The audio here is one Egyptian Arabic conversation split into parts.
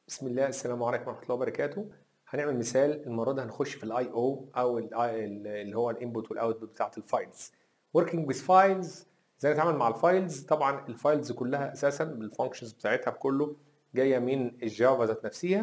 بسم الله السلام عليكم ورحمه الله وبركاته هنعمل مثال المره دي هنخش في الاي او او ال ال اللي هو الانبوت والاوتبوت بتاعت الفايلز working with files ازاي نتعامل مع الفايلز طبعا الفايلز كلها اساسا بالفانكشنز بتاعتها بكله جايه من الجافا ذات نفسها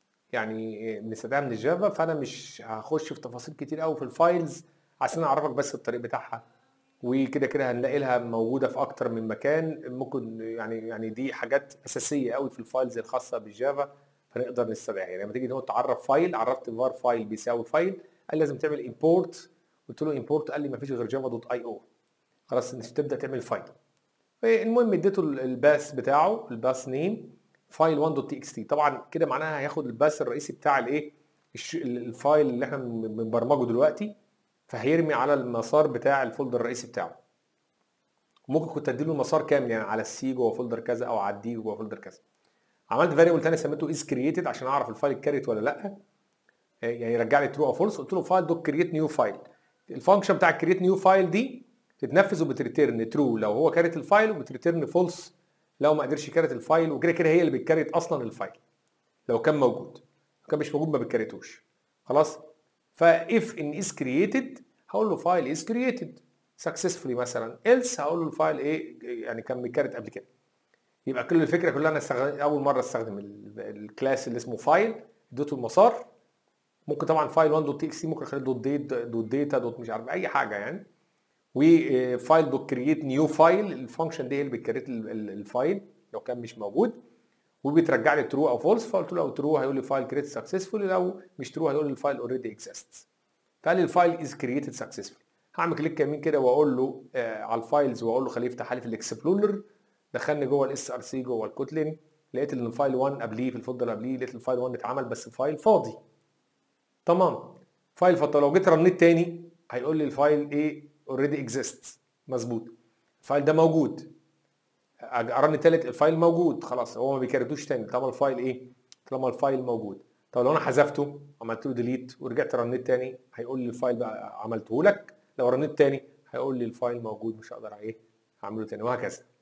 يعني بنستخدمها من الجافا فانا مش هخش في تفاصيل كتير قوي في الفايلز عشان اعرفك بس الطريق بتاعها وكده كده هنلاقي لها موجوده في اكتر من مكان ممكن يعني يعني دي حاجات اساسيه قوي في الفايلز الخاصه بالجافا فنقدر نستدعيها يعني لما تيجي نقول تعرف فايل عرفت var فايل بيساوي فايل قال لي لازم تعمل امبورت قلت له امبورت قال لي ما فيش غير جافا دوت اي او خلاص انت تبدا تعمل فايل المهم اديته الباس بتاعه الباس نيم فايل 1 دوت تي اكس تي طبعا كده معناها هياخد الباس الرئيسي بتاع الايه الفايل اللي احنا بنبرمجه دلوقتي فهيرمي على المسار بتاع الفولدر الرئيسي بتاعه ممكن كنت اديله المسار كامل يعني على السي جوه فولدر كذا او على الدي جوه فولدر كذا عملت فاريبل تاني سميته از كرييتد عشان اعرف الفايل اتكريت ولا لا يعني يرجع لي ترو او فولس قلت له فايل دوت كرييت نيو فايل الفانكشن بتاع كرييت نيو فايل دي تتنفذ وبتريتيرن ترو لو هو كارت الفايل وبتريتيرن فولس لو ما قدرش يكرت الفايل وكده كده هي اللي بتكرت اصلا الفايل لو كان موجود لو كان مش موجود ما بتكرتوش خلاص فاف ان از كرييتد هقول له فايل از كرييتد سكسسفولي مثلا else هقول له الفايل ايه يعني كان متكرت قبل كده يبقى كل الفكره كلها انا استخدم اول مره استخدم الكلاس اللي اسمه فايل اديته المسار ممكن طبعا فايل 1 دوت تي اكس تي ممكن اخليه دوت ديت دوت داتا دوت مش عارف اي حاجه يعني وفايل دوت كرييت نيو فايل الفانكشن دي هي اللي بتكريت الفايل لو كان مش موجود وبترجع لي ترو او فولس فقلت له لو ترو هيقول لي فايل كريت سكسسفولي لو مش ترو هيقول لي الفايل اوريدي اكزيست فقال لي الفايل از كرييتد سكسسفولي هعمل كليك يمين كده واقول له آه على الفايلز واقول له خليه يفتح لي في الاكسبلورر دخلني جوه الاس ار سي جوه الكوتلين لقيت ان الفايل 1 قبليه في الفولدر قبليه لقيت الفايل 1 اتعمل بس الفايل فاضي تمام فايل فاضي لو جيت رنيت تاني هيقول لي الفايل ايه اوريدي اكزيست مظبوط الفايل ده موجود ارن تالت الفايل موجود خلاص هو ما بيكرتوش تاني طالما الفايل ايه طالما الفايل موجود طب لو انا حذفته عملت له ديليت ورجعت رنيت تاني هيقول لي الفايل بقى عملته لك لو رنيت تاني هيقول لي الفايل موجود مش هقدر ايه اعمله تاني وهكذا